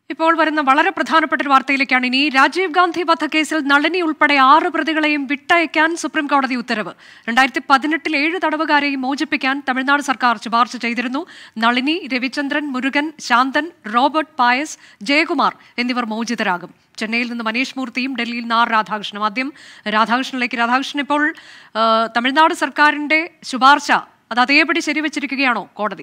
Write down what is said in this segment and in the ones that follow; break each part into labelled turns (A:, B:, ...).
A: ഇപ്പോൾ വരുന്ന വളരെ പ്രധാനപ്പെട്ട ഒരു വാർത്തയിലേക്കാണ് ഇനി രാജീവ് ഗാന്ധി വധക്കേസിൽ നളിനി ഉൾപ്പെടെ ആറ് പ്രതികളെയും വിട്ടയക്കാൻ സുപ്രീം കോടതി ഉത്തരവ് രണ്ടായിരത്തി പതിനെട്ടിൽ ഏഴ് തടവുകാരെയും മോചിപ്പിക്കാൻ തമിഴ്നാട് സർക്കാർ ശുപാർശ ചെയ്തിരുന്നു നളിനി രവിചന്ദ്രൻ മുരുകൻ ശാന്തൻ റോബർട്ട് പായസ് ജയകുമാർ എന്നിവർ മോചിതരാകും ചെന്നൈയിൽ നിന്ന് മനീഷ് മൂർത്തിയും ഡൽഹിയിൽ നിന്ന് ആർ രാധാകൃഷ്ണനും ആദ്യം രാധാകൃഷ്ണനിലേക്ക് രാധാകൃഷ്ണൻ ഇപ്പോൾ ആ, തമിഴ്നാട് സർക്കാരിന്റെ ശുപാർശ അത് അതേപടി ശരിവച്ചിരിക്കുകയാണോ കോടതി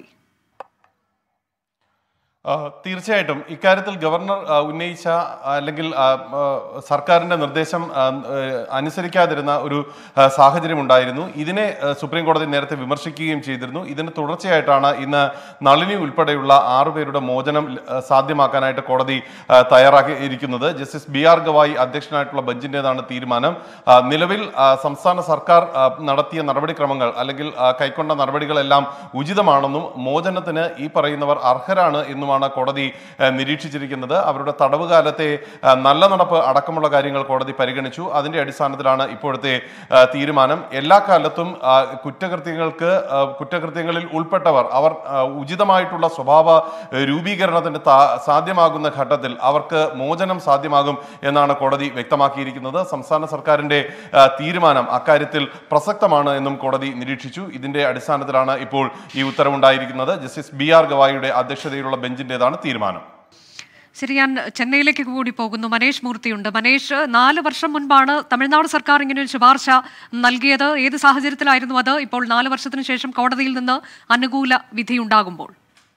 B: ആ, തീർച്ചയായിട്ടും ഇക്കാര്യത്തിൽ ഗവർണർ ആ, ഉന്നയിച്ച ആ, അല്ലെങ്കിൽ ആ, ആ, സർക്കാരിന്റെ നിർദ്ദേശം ആ, ഏ, അനുസരിക്കാതിരുന്ന ഒരു ആ, സാഹചര്യം ഉണ്ടായിരുന്നു ഇതിനെ ആ, സുപ്രീം കോടതി നേരത്തെ വിമർശിക്കുകയും ചെയ്തിരുന്നു ഇതിന് തുടർച്ചയായിട്ടാണ് ഇന്ന് നളിനി ഉൾപ്പെടെയുള്ള ആറുപേരുടെ മോചനം ആ, സാധ്യമാക്കാനായിട്ട് കോടതി ആ, തയ്യാറാക്കിയിരിക്കുന്നത് ജസ്റ്റിസ് ബി ആർ ഗവായി അധ്യക്ഷനായിട്ടുള്ള ബെഞ്ചിന്റേതാണ് തീരുമാനം ആ, നിലവിൽ ആ, സംസ്ഥാന സർക്കാർ ആ, നടത്തിയ നടപടിക്രമങ്ങൾ അല്ലെങ്കിൽ ആ, കൈക്കൊണ്ട നടപടികളെല്ലാം ഉചിതമാണെന്നും മോചനത്തിന് ഈ പറയുന്നവർ അർഹരാണ് എന്നുമാണ് കോടതി ആ, നിരീക്ഷിച്ചിരിക്കുന്നത് അവരുടെ തടവ് കാലത്തെ ആ, നല്ല നടപ്പ് അടക്കമുള്ള കാര്യങ്ങൾ കോടതി പരിഗണിച്ചു അതിന്റെ അടിസ്ഥാനത്തിലാണ് ഇപ്പോഴത്തെ ആ, തീരുമാനം എല്ലാ കാലത്തും ആ, കുറ്റകൃത്യങ്ങൾക്ക് ആ, കുറ്റകൃത്യങ്ങളിൽ ഉൾപ്പെട്ടവർ അവർ ആ, ഉചിതമായിട്ടുള്ള സ്വഭാവ ആ, രൂപീകരണത്തിന് താ- സാധ്യമാകുന്ന ഘട്ടത്തിൽ അവർക്ക് മോചനം സാധ്യമാകും എന്നാണ് കോടതി വ്യക്തമാക്കിയിരിക്കുന്നത് സംസ്ഥാന സർക്കാരിന്റെ ആ, തീരുമാനം അക്കാര്യത്തിൽ പ്രസക്തമാണ് എന്നും കോടതി നിരീക്ഷിച്ചു ഇതിന്റെ അടിസ്ഥാനത്തിലാണ് ഇപ്പോൾ ഈ ഉത്തരവുണ്ടായിരിക്കുന്നത് ജസ്റ്റിസ് ബി ആർ ഗവായിയുടെ അധ്യക്ഷതയിലുള്ള ബെഞ്ചിന്റേതാണ് തീരുമാനം
A: ശരി ഞാൻ ചെന്നൈയിലേക്ക് കൂടി പോകുന്നു മനേഷ് മൂർത്തിയുണ്ട് മനേഷ് നാല് വർഷം മുൻപാണ് തമിഴ്നാട് സർക്കാർ ഇങ്ങനെ ഒരു ശുപാർശ നൽകിയത് ഏത് സാഹചര്യത്തിലായിരുന്നു അത് ഇപ്പോൾ നാല് വർഷത്തിന് ശേഷം കോടതിയിൽ നിന്ന് അനുകൂല വിധിയുണ്ടാകുമ്പോൾ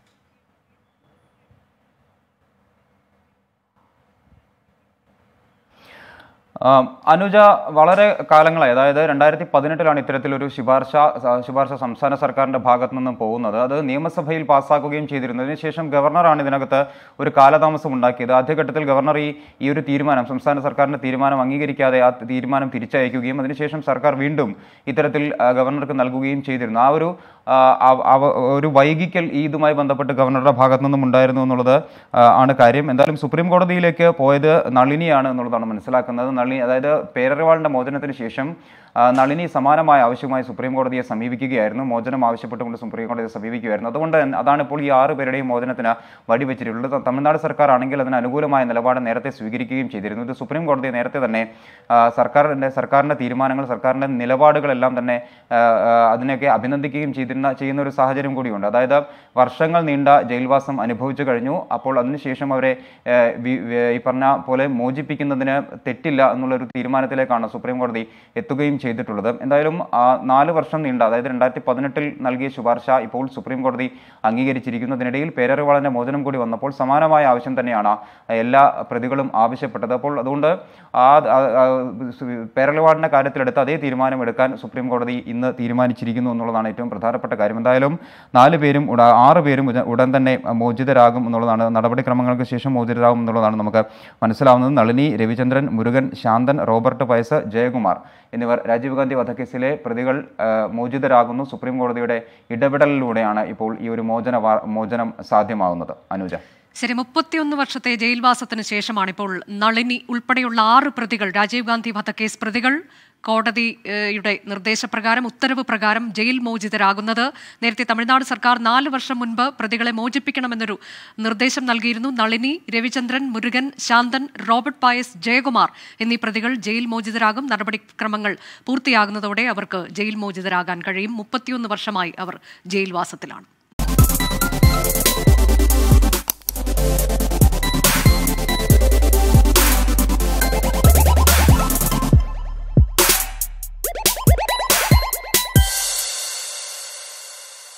C: ആ, അനുജ വളരെ കാലങ്ങളായി അതായത് രണ്ടായിരത്തി പതിനെട്ടിലാണ് ഇത്തരത്തിലൊരു ശുപാർശ സ- ശുപാർശ സംസ്ഥാന സർക്കാരിന്റെ ഭാഗത്തു നിന്നും പോകുന്നത് അത് നിയമസഭയിൽ പാസ്സാക്കുകയും ചെയ്തിരുന്നു അതിനുശേഷം ഗവർണറാണ് ഇതിനകത്ത് ഒരു കാലതാമസം ഉണ്ടാക്കിയത് ആദ്യഘട്ടത്തിൽ ഗവർണർ ഈ ഈ ഒരു തീരുമാനം സംസ്ഥാന സർക്കാരിന്റെ തീരുമാനം അംഗീകരിക്കാതെ ആ തീരുമാനം തിരിച്ചയക്കുകയും അതിനുശേഷം സർക്കാർ വീണ്ടും ഇത്തരത്തിൽ ആ, ഗവർണർക്ക് നൽകുകയും ചെയ്തിരുന്നു ആ ഒരു ആ, അവ- അവ- ഒരു വൈകിക്കൽ ഈ ഇതുമായി ബന്ധപ്പെട്ട് ഗവർണറുടെ ഭാഗത്തു നിന്നും ഉണ്ടായിരുന്നു എന്നുള്ളത് ആ, ആണ് കാര്യം എന്തായാലും സുപ്രീം കോടതിയിലേക്ക് പോയത് നളിനിയാണ് എന്നുള്ളതാണ് മനസ്സിലാക്കുന്നത് നളിനി അതായത് പേരറിവാളിന്റെ മോചനത്തിന് ശേഷം ആ, നളിനി സമാനമായ ആവശ്യവുമായി സുപ്രീം കോടതിയെ സമീപിക്കുകയായിരുന്നു മോചനം ആവശ്യപ്പെട്ടുകൊണ്ട് സുപ്രീം കോടതിയെ സമീപിക്കുകയായിരുന്നു അതുകൊണ്ട് തന്നെ അതാണ് ഇപ്പോൾ ഈ ആറ് പേരുടെയും മോചനത്തിന് വഴിവെച്ചിട്ടുള്ളത് ത- തമിഴ്നാട് സർക്കാർ ആണെങ്കിൽ അതിന് അനുകൂലമായ നിലപാട് നേരത്തെ സ്വീകരിക്കുകയും ചെയ്തിരുന്നു ഇത് സുപ്രീം കോടതി നേരത്തെ തന്നെ ആ, സർക്കാരിൻ്റെ സർക്കാരിൻ്റെ തീരുമാനങ്ങൾ സർക്കാരിൻ്റെ നിലപാടുകളെല്ലാം തന്നെ ആ, ആ, അതിനെയൊക്കെ അഭിനന്ദിക്കുകയും ചെയ്തിരുന്ന ചെയ്യുന്ന ഒരു സാഹചര്യം കൂടിയുണ്ട് അതായത് വർഷങ്ങൾ നീണ്ട ജയിൽവാസം അനുഭവിച്ചു കഴിഞ്ഞു അപ്പോൾ അതിനുശേഷം അവരെ ആ, വി- വി- ഈ പറഞ്ഞ പോലെ മോചിപ്പിക്കുന്നതിന് തെറ്റില്ല എന്നുള്ളൊരു തീരുമാനത്തിലേക്കാണ് സുപ്രീം കോടതി എത്തുകയും ചെയ്തിട്ടുള്ളത് എന്തായാലും ആ, നാല് വർഷം നീണ്ട അതായത് രണ്ടായിരത്തി പതിനെട്ടിൽ നൽകിയ ശുപാർശ ഇപ്പോൾ സുപ്രീം കോടതി അംഗീകരിച്ചിരിക്കുന്നതിനിടയിൽ പേരറിവാളന്റെ മോചനം കൂടി വന്നപ്പോൾ സമാനമായ ആവശ്യം തന്നെയാണ് എല്ലാ പ്രതികളും ആവശ്യപ്പെട്ടത് അപ്പോൾ അതുകൊണ്ട് ആ ആ- ആ പേരറിവാളിന്റെ കാര്യത്തിലെടുത്ത് അതേ തീരുമാനം എടുക്കാൻ സുപ്രീം കോടതി ഇന്ന് തീരുമാനിച്ചിരിക്കുന്നു എന്നുള്ളതാണ് ഏറ്റവും പ്രധാനപ്പെട്ട കാര്യം എന്തായാലും നാല് പേരും ഉട ആറ് പേരും ഉട- ഉടൻ തന്നെ മോചിതരാകും എന്നുള്ളതാണ് നടപടിക്രമങ്ങൾക്ക് ശേഷം മോചിതരാകും എന്നുള്ളതാണ് നമുക്ക് മനസ്സിലാവുന്നത് നളിനി രവിചന്ദ്രൻ മുരുകൻ ശാന്തൻ റോബർട്ട് പയസ് ജയകുമാർ എന്നിവർ രാജീവ് ഗാന്ധി വധക്കേസിലെ പ്രതികൾ ആ, മോചിതരാകുന്നു സുപ്രീം കോടതിയുടെ ഇടപെടലിലൂടെയാണ് ഇപ്പോൾ ഈ ഒരു മോചന വാ- മോചനം സാധ്യമാകുന്നത് അനുജ
A: ശരി മുപ്പത്തിയൊന്ന് വർഷത്തെ ജയിൽവാസത്തിന് ശേഷമാണ് ഇപ്പോൾ നളിനി ഉൾപ്പെടെയുള്ള ആറ് പ്രതികൾ രാജീവ് ഗാന്ധി വധക്കേസ് പ്രതികൾ കോടതിയുടെ നിർദ്ദേശപ്രകാരം ഉത്തരവ് പ്രകാരം ജയിൽ മോചിതരാകുന്നത് നേരത്തെ തമിഴ്നാട് സർക്കാർ നാല് വർഷം മുൻപ് പ്രതികളെ മോചിപ്പിക്കണമെന്നൊരു നിർദ്ദേശം നൽകിയിരുന്നു നളിനി രവിചന്ദ്രൻ മുരുകൻ ശാന്തൻ റോബർട്ട് പായസ് ജയകുമാർ എന്നീ പ്രതികൾ ജയിൽ മോചിതരാകും നടപടിക്രമങ്ങൾ പൂർത്തിയാകുന്നതോടെ അവർക്ക് ജയിൽ മോചിതരാകാൻ കഴിയും മുപ്പത്തിയൊന്ന് വർഷമായി അവർ ജയിൽവാസത്തിലാണ്